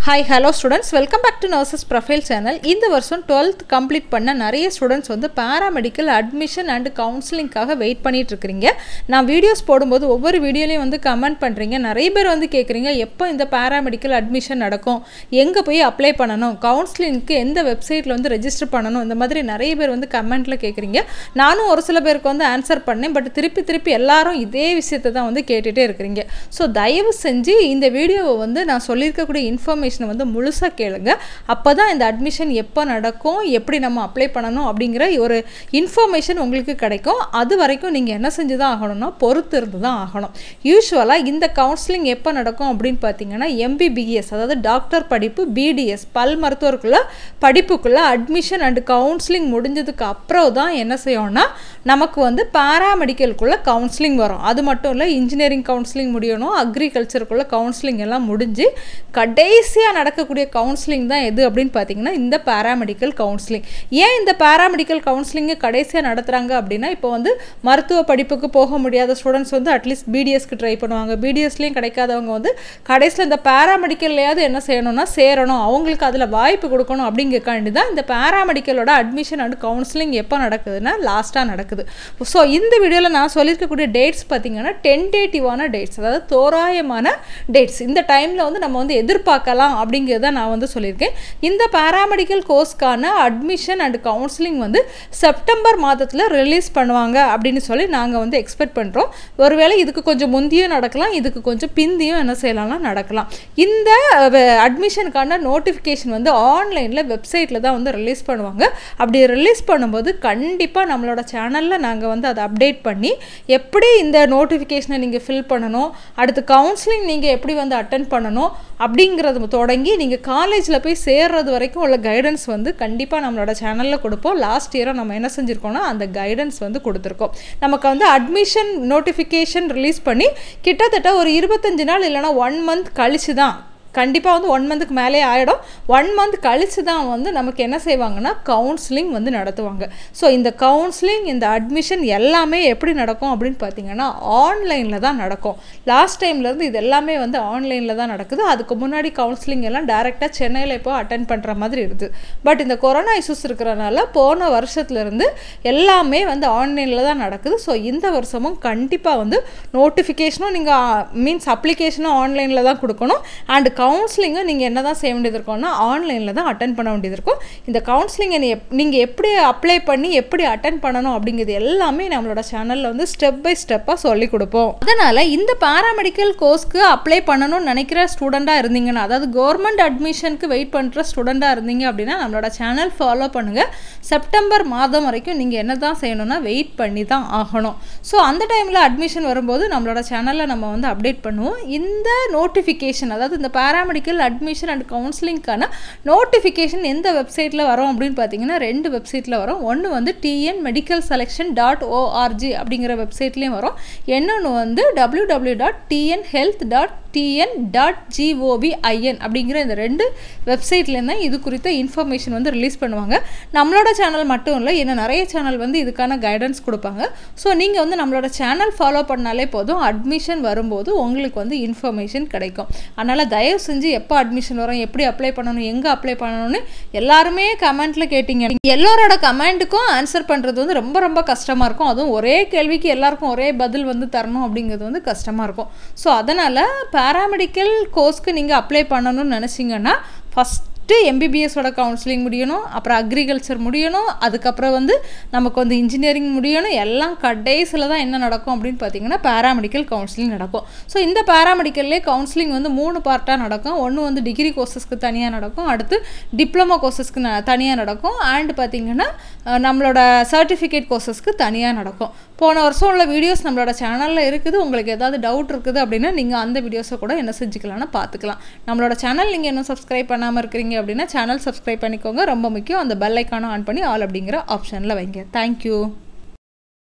hi hello students welcome back to nurses profile channel இந்த வருஷம் twelfth complete பண்ண நிறைய ஸ்டூடெண்ட்ஸ் வந்து பேராமெடிக்கல் அட்மிஷன் அண்ட் கவுன்சிலிங்காக வெயிட் பண்ணிட்டு இருக்கிறீங்க நான் வீடியோஸ் போடும்போது ஒவ்வொரு வீடியோலையும் வந்து கமெண்ட் பண்ணுறீங்க நிறைய பேர் வந்து கேட்குறீங்க எப்போ இந்த பேராமெடிக்கல் அட்மிஷன் நடக்கும் எங்கே போய் அப்ளை பண்ணணும் கவுன்சிலிங்க்கு எந்த வெப்சைட்டில் வந்து ரெஜிஸ்டர் பண்ணணும் இந்த மாதிரி நிறைய பேர் வந்து கமெண்ட்டில் கேட்குறீங்க நானும் ஒரு சில பேருக்கு வந்து ஆன்சர் பண்ணேன் பட் திருப்பி திருப்பி எல்லாரும் இதே விஷயத்தை தான் வந்து கேட்டுகிட்டே இருக்கிறீங்க ஸோ தயவு செஞ்சு இந்த வீடியோவை வந்து நான் சொல்லியிருக்கக்கூடிய இன்ஃபர்மேஷனை வந்து முழுசாக கேளுங்க அப்போ தான் இந்த அட்மிஷன் எப்போ நடக்கும் எப்படி நம்ம அப்ளை பண்ணணும் அப்படிங்கிற ஒரு இன்ஃபர்மேஷன் உங்களுக்கு கிடைக்கும் அது வரைக்கும் நீங்கள் என்ன செஞ்சு தான் ஆகணும்னா பொறுத்து இருந்து தான் ஆகணும் யூஸ்வலாக இந்த கவுன்சிலிங் எப்போ நடக்கும் அப்படின்னு பார்த்தீங்கன்னா எம்பிபிஎஸ் அதாவது டாக்டர் படிப்பு பிடிஎஸ் பல் மருத்துவருக்குள்ள படிப்புக்குள்ள அட்மிஷன் அண்ட் கவுன்சிலிங் முடிஞ்சதுக்கு அப்புறம் தான் என்ன செய்யணும்னா நமக்கு வந்து பாராமெடிக்கலுக்குள்ள கவுன்சிலிங் வரும் அது மட்டும் இல்லை இன்ஜினியரிங் கவுன்சிலிங் முடியணும் அக்ரிகல்ச்சருக்குள்ள கவுன்சிலிங் எல்லாம் முடிஞ்சு கடைசியாக நடக்கக்கூடிய கவுன்சிலிங் தான் எது அப்படின்னு பார்த்தீங்கன்னா இந்த பாராமெடிக்கல் கவுன்சிலிங் ஏன் இந்த பாராமெடிக்கல் கவுன்சிலிங்கை கடைசியாக நடத்துகிறாங்க அப்படின்னா இப்போ வந்து மருத்துவ படிப்புக்கு போக முடியாத ஸ்டூடெண்ட்ஸ் வந்து அட்லீஸ்ட் பிடிஎஸ்க்கு ட்ரை பண்ணுவாங்க பிடிஎஸ்லேயும் கிடைக்காதவங்க வந்து கடைசியில் இந்த பாராமெடிக்கல்லையாவது என்ன செய்யணும்னா சேரணும் அவங்களுக்கு அதில் வாய்ப்பு கொடுக்கணும் அப்படிங்கக்காண்டி தான் இந்த பாராமெடிக்கலோட அட்மிஷன் அண்ட் கவுன்சிலிங் எப்போ நடக்குதுன்னா லாஸ்ட்டாக நடக்குது ஸோ இந்த வீடியோவில் நான் சொல்லியிருக்கக்கூடிய டேட்ஸ் பார்த்தீங்கன்னா டென்டேட்டிவான டேட்ஸ் அதாவது தோராயமான டேட்ஸ் இந்த டைமில் வந்து நம்ம வந்து எதிர்பார்க்கலாம் அப்படிங்கிறத நான் வந்து சொல்லியிருக்கேன் இந்த பாராமெடிக்கல் கோர்ஸ்க்கான அட்மிஷன் அண்ட் கவுன்சிலிங் வந்து செப்டம்பர் மாதத்தில் ரிலீஸ் பண்ணுவாங்க அப்படின்னு சொல்லி நாங்கள் வந்து எக்ஸ்பெக்ட் பண்ணுறோம் ஒருவேளை இதுக்கு கொஞ்சம் முந்தியும் நடக்கலாம் இதுக்கு கொஞ்சம் பிந்தியும் என்ன செய்யலாம்னா நடக்கலாம் இந்த அட்மிஷனுக்கான நோட்டிஃபிகேஷன் வந்து ஆன்லைனில் வெப்சைட்டில் தான் வந்து ரிலீஸ் பண்ணுவாங்க அப்படி ரிலீஸ் பண்ணும்போது கண்டிப்பாக நம்மளோட சேனலில் நாங்கள் வந்து அதை அப்டேட் பண்ணி எப்படி இந்த நோட்டிஃபிகேஷனை நீங்கள் ஃபில் பண்ணணும் அடுத்து கவுன்சிலிங் நீங்கள் எப்படி வந்து அட்டன் பண்ணணும் அப்படிங்கிறது தொடங்கி நீங்கள் காலேஜில் போய் சேர்றது வரைக்கும் உள்ள கைடன்ஸ் வந்து கண்டிப்பாக நம்மளோட சேனலில் கொடுப்போம் லாஸ்ட் இயராக நம்ம என்ன செஞ்சுருக்கோம்னா அந்த கைடன்ஸ் வந்து கொடுத்துருக்கோம் நமக்கு வந்து அட்மிஷன் நோட்டிஃபிகேஷன் ரிலீஸ் பண்ணி கிட்டத்தட்ட ஒரு இருபத்தஞ்சு நாள் இல்லைனா ஒன் மந்த் கழிச்சு தான் கண்டிப்பாக வந்து ஒன் மந்த்துக்கு மேலே ஆகிடும் ஒன் மந்த் கழித்து தான் வந்து நமக்கு என்ன செய்வாங்கன்னா கவுன்சிலிங் வந்து நடத்துவாங்க ஸோ இந்த கவுன்சிலிங் இந்த அட்மிஷன் எல்லாமே எப்படி நடக்கும் அப்படின்னு பார்த்தீங்கன்னா ஆன்லைனில் தான் நடக்கும் லாஸ்ட் டைம்லேருந்து இது எல்லாமே வந்து ஆன்லைனில் தான் நடக்குது அதுக்கு முன்னாடி கவுன்சிலிங் எல்லாம் டேரெக்டாக சென்னையில் இப்போ அட்டன் பண்ணுற மாதிரி இருக்குது பட் இந்த கொரோனா இஷ்யூஸ் இருக்கிறனால போன வருஷத்துலேருந்து எல்லாமே வந்து ஆன்லைனில் தான் நடக்குது ஸோ இந்த வருஷமும் கண்டிப்பாக வந்து நோட்டிஃபிகேஷனும் நீங்கள் மீன்ஸ் அப்ளிகேஷனும் ஆன்லைனில் தான் கொடுக்கணும் அண்ட் கவுன்சிலிங்கும் நீங்கள் என்ன தான் செய்ய வேண்டியது இருக்கும்னா ஆன்லைனில் தான் அட்டன் பண்ண வேண்டியது இருக்கும் இந்த கவுன்சிலிங்கை நீ எப் நீங்கள் எப்படி அப்ளை பண்ணி எப்படி அட்டன் பண்ணணும் அப்படிங்கிறது எல்லாமே நம்மளோட சேனலில் வந்து ஸ்டெப் பை ஸ்டெப்பாக சொல்லி கொடுப்போம் அதனால் இந்த பாராமெடிக்கல் கோர்ஸ்க்கு அப்ளை பண்ணணும்னு நினைக்கிற ஸ்டூடெண்ட்டாக இருந்தீங்கன்னா அதாவது கவர்மெண்ட் அட்மிஷனுக்கு வெயிட் பண்ணுற ஸ்டூடெண்ட்டாக இருந்தீங்க அப்படின்னா நம்மளோட சேனல் ஃபாலோ பண்ணுங்கள் செப்டம்பர் மாதம் வரைக்கும் நீங்கள் என்ன தான் செய்யணும்னா வெயிட் பண்ணி தான் ஆகணும் ஸோ அந்த டைமில் அட்மிஷன் வரும்போது நம்மளோட சேனலில் நம்ம வந்து அப்டேட் பண்ணுவோம் இந்த நோட்டிஃபிகேஷன் அதாவது இந்த பேராமெடிக்கல் அட்மிஷன் அண்ட் கவுன்சிலிங்க்கான நோட்டிஃபிகேஷன் எந்த வெப்சைட்டில் வரும் அப்படின்னு பார்த்தீங்கன்னா ரெண்டு வெப்சைட்டில் வரும் ஒன்று வந்து TN medical selection dot ORG அப்படிங்கிற வெப்சைட்லேயும் வரும் இன்னொன்று வந்து W W dot TN health dot TN dot GOV IN அப்படிங்கிற இந்த ரெண்டு வெப்சைட்லேருந்து தான் இது குறித்த இன்ஃபர்மேஷன் வந்து ரிலீஸ் பண்ணுவாங்க நம்மளோட சேனல் மட்டும் இல்லை இன்னும் நிறைய சேனல் வந்து இதுக்கான கைடன்ஸ் கொடுப்பாங்க ஸோ நீங்கள் வந்து நம்மளோட சேனல் ஃபாலோ பண்ணாலே போதும் அட்மிஷன் வரும்போது உங்களுக்கு வந்து இன்ஃபர்மேஷன் கிடைக்கும் அதனால் தயவு செஞ்சு எப்போ அட்மிஷன் வரும் எப்படி அப்ளை பண்ணணும் எங்கே அப்ளை பண்ணணும்னு எல்லாருமே கமெண்ட்டில் கேட்டிங்க எல்லாரோட கமெண்ட்டுக்கும் ஆன்சர் பண்ணுறது வந்து ரொம்ப ரொம்ப கஷ்டமாக இருக்கும் அதுவும் ஒரே கேள்விக்கு எல்லாருக்கும் ஒரே பதில் வந்து தரணும் அப்படிங்கிறது வந்து கஷ்டமாக இருக்கும் ஸோ அதனால் பேராமெடிக்கல் கோர்ஸ்க்கு நீங்கள் அப்ளை பண்ணணும்னு நினச்சிங்கன்னா ஃபஸ்ட் ஃபஸ்ட்டு எம்பிபிஎஸோட கவுன்சிலிங் முடியணும் அப்புறம் அக்ரிகல்ச்சர் முடியணும் அதுக்கப்புறம் வந்து நமக்கு வந்து இன்ஜினியரிங் முடியணும் எல்லாம் கடைசியில் தான் என்ன நடக்கும் அப்படின்னு பார்த்தீங்கன்னா பேராமெடிக்கல் கவுன்சிலிங் நடக்கும் ஸோ இந்த பேராமெடிக்கல்லே கவுன்சிலிங் வந்து மூணு பார்ட்டாக நடக்கும் ஒன்று வந்து டிகிரி கோர்சஸ்க்கு தனியாக நடக்கும் அடுத்து டிப்ளமோ கோர்சஸ்க்கு தனியாக நடக்கும் அண்ட் பார்த்திங்கன்னா நம்மளோட சர்டிஃபிகேட் கோர்சஸ்க்கு தனியாக நடக்கும் போன வருஷம் உள்ள வீடியோஸ் நம்மளோட சேனலில் இருக்குது உங்களுக்கு ஏதாவது டவுட் இருக்குது அப்படின்னா நீங்கள் அந்த வீடியோஸை கூட என்ன செஞ்சுக்கலாம்னா பார்த்துக்கலாம் நம்மளோட சேனல் நீங்கள் இன்னும் சப்ஸ்கிரைப் பண்ணாமல் இருக்கிறீங்க அப்படின்னா சேனல் சப்ஸ்கிரைப் பண்ணிக்கோங்க ரொம்ப முக்கியம் அந்த பெல் ஐக்கானும் ஆன் பண்ணி ஆல் அப்படிங்கிற ஆப்ஷனில் வைங்க தேங்க்யூ